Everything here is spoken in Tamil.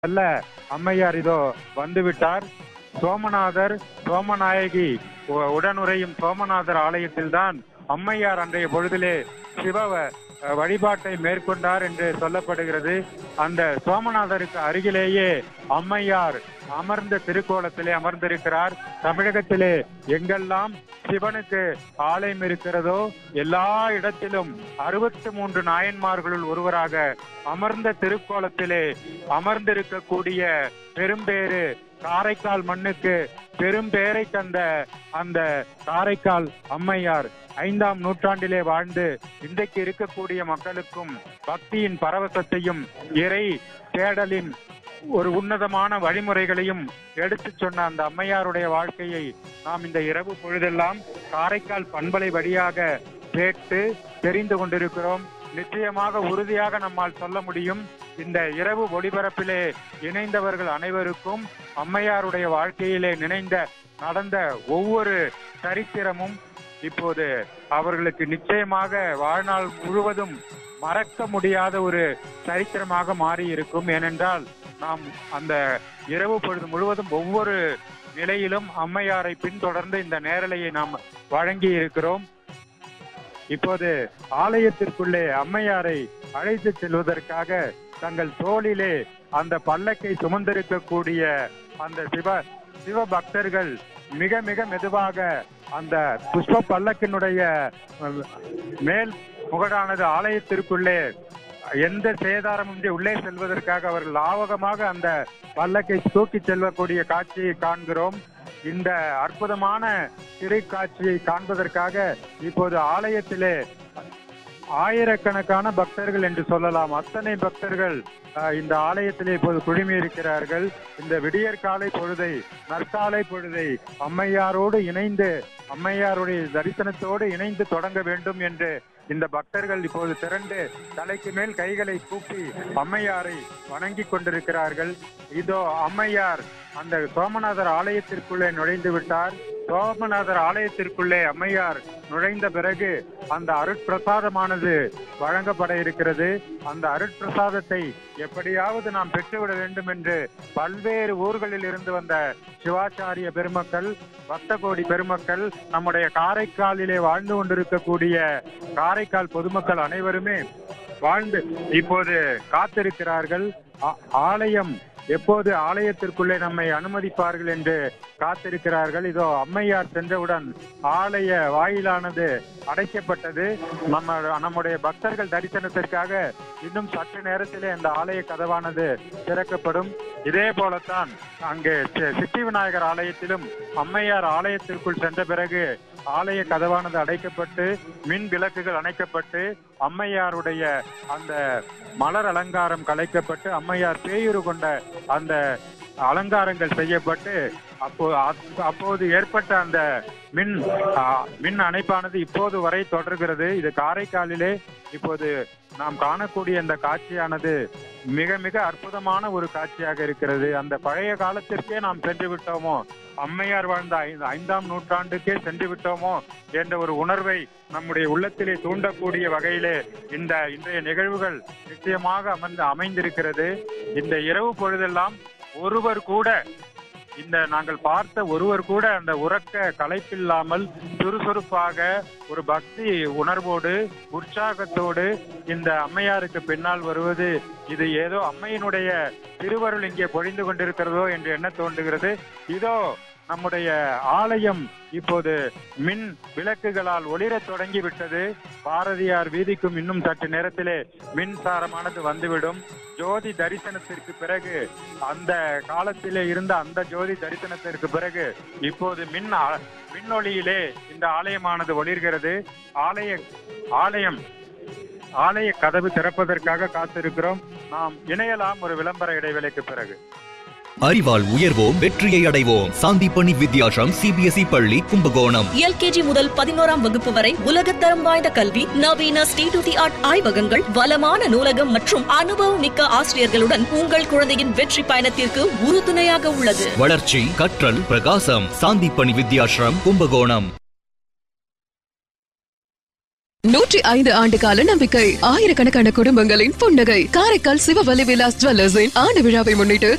அல்ல அம்மையார் இதோ வந்துவிட்டார் சோமநாதர் சோமநாயகி உ- உடனுறையும் சோமநாதர் ஆலயத்தில்தான் அம்மையார் அன்றைய பொழுதிலே சிவ வ- வழிபாட்டை மேற்கொண்டார் என்று சொல்லப்படுகிறது அந்த சோமநாதருக்கு அருகிலேயே அம்மையார் அமர்ந்த திருக்கோலத்திலே அமர்ந்திருக்கிறார் தமிழகத்திலே எங்கெல்லாம் சிவனுக்கு ஆலயம் இருக்கிறதோ எல்லா இடத்திலும் அறுபத்தி மூன்று நாயன்மார்களுள் ஒருவராக அமர்ந்த திருக்கோலத்திலே அமர்ந்திருக்கக்கூடிய பெரும்பேறு காரைக்கால் மண்ணுக்கு பெரும்பேரை தந்த அந்த காரைக்கால் அம்மையார் ஐந்தாம் நூற்றாண்டிலே வாழ்ந்து இன்றைக்கு இருக்கக்கூடிய மக்களுக்கும் பக்தியின் பரவசத்தையும் இறை தேடலின் ஒரு உன்னதமான வழிமுறைகளையும் எடுத்துச் சொன்ன அந்த அம்மையாருடைய வாழ்க்கையை நாம் இந்த இரவு பொழுதெல்லாம் காரைக்கால் பண்பலை வழியாக கேட்டு தெரிந்து கொண்டிருக்கிறோம் நிச்சயமாக உறுதியாக நம்மால் சொல்ல முடியும் இந்த இரவு ஒளிபரப்பிலே இணைந்தவர்கள் அனைவருக்கும் அம்மையாருடைய வாழ்க்கையிலே நினைந்த நடந்த ஒவ்வொரு சரித்திரமும் இப்போது அவர்களுக்கு நிச்சயமாக வாழ்நாள் முழுவதும் மறக்க முடியாத ஒரு சரித்திரமாக மாறி இருக்கும் ஏனென்றால் நாம் அந்த இரவு பொழுது முழுவதும் ஒவ்வொரு நிலையிலும் அம்மையாரை பின்தொடர்ந்து இந்த நேரலையை நாம் வழங்கி இருக்கிறோம் இப்போது ஆலயத்திற்குள்ளே அம்மையாரை அழைத்து செல்வதற்காக தங்கள் தோளிலே அந்த பல்லக்கை சுமந்திருக்கக்கூடிய அந்த சிவ சிவ பக்தர்கள் மிக மிக மெதுவாக அந்த புஷ்ப பல்லக்கினுடைய அஹ், மேல் முகடானது ஆலயத்திற்குள்ளே எந்த சேதாரமின்றி உள்ளே செல்வதற்காக அவர்கள் லாவகமாக அந்த பல்லக்கை தூக்கி செல்லக்கூடிய காட்சியை காண்கிறோம் இந்த அற்புதமான திரைக்காட்சியை காண்பதற்காக இப்போது ஆலயத்திலே ஆயிரக்கணக்கான பக்தர்கள் என்று சொல்லலாம் அத்தனை பக்தர்கள் அஹ், இந்த ஆலயத்திலே இப்போது குழுமி இருக்கிறார்கள் இந்த விடியற்காலை பொழுதை நற்காலை பொழுதை அம்மையாரோடு இணைந்து அம்மையாருடைய தரிசனத்தோடு இணைந்து தொடங்க வேண்டும் என்று இந்த பக்தர்கள் இப்போது திரண்டு தலைக்கு மேல் கைகளை கூப்பி அம்மையாரை வணங்கி கொண்டிருக்கிறார்கள் இதோ அம்மையார் அந்த சோமநாதர் ஆலயத்திற்குள்ளே நுழைந்து விட்டார் சோமநாதர் ஆலயத்திற்குள்ளே அம்மையார் நுழைந்த பிறகு அந்த அருட்பிரசாதமானது வழங்கப்பட இருக்கிறது அந்த அருட்பிரசாதத்தை எப்படியாவது நாம் பெற்றுவிட வேண்டும் என்று பல்வேறு ஊர்களில் இருந்து வந்த சிவாச்சாரிய பெருமக்கள் பக்த கோடி பெருமக்கள் நம்முடைய காரைக்காலிலே வாழ்ந்து கொண்டிருக்கக்கூடிய காரைக்கால் பொதுமக்கள் அனைவருமே வாழ்ந்து இப்போது காத்திருக்கிறார்கள் ஆ- ஆலயம் எப்போது ஆலயத்திற்குள்ளே நம்மை அனுமதிப்பார்கள் என்று காத்திருக்கிறார்கள் இதோ அம்மையார் சென்றவுடன் ஆலய வாயிலானது அடைக்கப்பட்டது நம்ம நம்முடைய பக்தர்கள் தரிசனத்திற்காக இன்னும் சற்று நேரத்திலே அந்த ஆலய கதவானது திறக்கப்படும் இதே போலத்தான் அங்கே சி- சித்தி விநாயகர் ஆலயத்திலும் அம்மையார் ஆலயத்திற்குள் சென்ற பிறகு ஆலய கதவானது அடைக்கப்பட்டு மின் விளக்குகள் அணைக்கப்பட்டு அம்மையாருடைய அந்த மலர் அலங்காரம் கலைக்கப்பட்டு அம்மையார் பேயுரு கொண்ட அந்த அலங்காரங்கள் செய்யப்பட்டு அப்போ அப்- அப்போது ஏற்பட்ட அந்த மின் ஆ, மின் அணைப்பானது இப்போது வரை தொடர்கிறது இது காரைக்காலிலே இப்போது நாம் காணக்கூடிய இந்த காட்சியானது மிக மிக அற்புதமான ஒரு காட்சியாக இருக்கிறது அந்த பழைய காலத்திற்கே நாம் சென்று விட்டோமோ அம்மையார் வாழ்ந்த ஐந்து- ஐந்தாம் நூற்றாண்டுக்கே சென்று விட்டோமோ என்ற ஒரு உணர்வை நம்முடைய உள்ளத்திலே தூண்டக்கூடிய வகையிலே இந்த இன்றைய நிகழ்வுகள் நிச்சயமாக அமர்ந்து அமைந்திருக்கிறது இந்த இரவு பொழுதெல்லாம் ஒருவர் கூட இந்த நாங்கள் பார்த்த ஒருவர் கூட அந்த உறக்க களைப்பில்லாமல் சுறுசுறுப்பாக ஒரு பக்தி உணர்வோடு உற்சாகத்தோடு இந்த அம்மையாருக்கு பின்னால் வருவது இது ஏதோ அம்மையினுடைய திருவருள் இங்கே பொழிந்து கொண்டிருக்கிறதோ என்று எண்ண தோன்றுகிறது இதோ நம்முடைய ஆலயம் இப்போது மின் விளக்குகளால் ஒளிரத் தொடங்கி விட்டது பாரதியார் வீதிக்கும் இன்னும் சற்று நேரத்திலே மின்சாரமானது வந்துவிடும் ஜோதி தரிசனத்திற்கு பிறகு அந்த காலத்திலே இருந்த அந்த ஜோதி தரிசனத்திற்கு பிறகு இப்போது மின் ஆ- மின்னொளியிலே இந்த ஆலயமானது ஒளிர்கிறது ஆலய ஆலயம் ஆலய கதவு திறப்பதற்காக காத்திருக்கிறோம் நாம் இணையலாம் ஒரு விளம்பர இடைவேளைக்கு பிறகு அறிவால் உயர்வோம் வெற்றியை அடைவோம் சாந்திப்பணி வித்யாசம் சிபிஎஸ்இ பள்ளி கும்பகோணம் எல்கேஜி முதல் பதினோராம் வகுப்பு வரை உலகத்தரம் வாய்ந்த கல்வி நவீன ஸ்டேட் டு தி ஆர்ட் ஆய்வகங்கள் வளமான நூலகம் மற்றும் அனுபவம் மிக்க ஆசிரியர்களுடன் உங்கள் குழந்தையின் வெற்றி பயணத்திற்கு உறுதுணையாக உள்ளது வளர்ச்சி கற்றல் பிரகாசம் சாந்திப்பணி வித்யாசிரம் கும்பகோணம் நூற்றி ஐந்து ஆண்டு கால நம்பிக்கை ஆயிரக்கணக்கான குடும்பங்களின் புன்னகை காரைக்கால் சிவவலி விலாஸ் ஜுவல்லர்ஸின் ஆண்டு விழாவை முன்னிட்டு